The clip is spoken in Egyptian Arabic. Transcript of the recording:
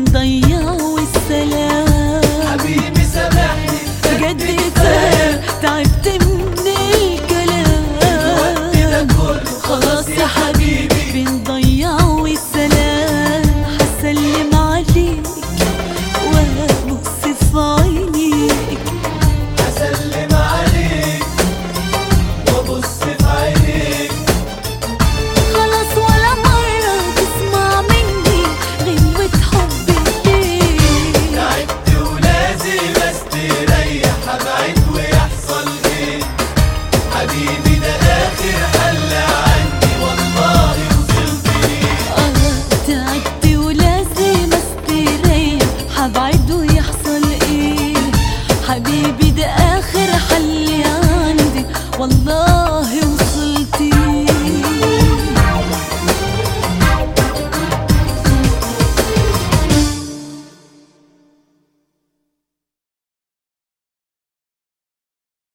بنضيع والسلام حبيبي سامحني بجد كفاية تعبت من الوقت ده الكلام كله خلاص يا حبيبي بنضيع والسلام هسلم عليك وابص في عينيك هسلم عليك وابص في عينيك خلاص ولا مرة تسمع مني غنوة حبي ليك تعبت ولازم استريح ابعد ويحصل ايه حبيبي ده اخر حل عندي والله وصلت ليه آه تعبت ولازم استريح هبعد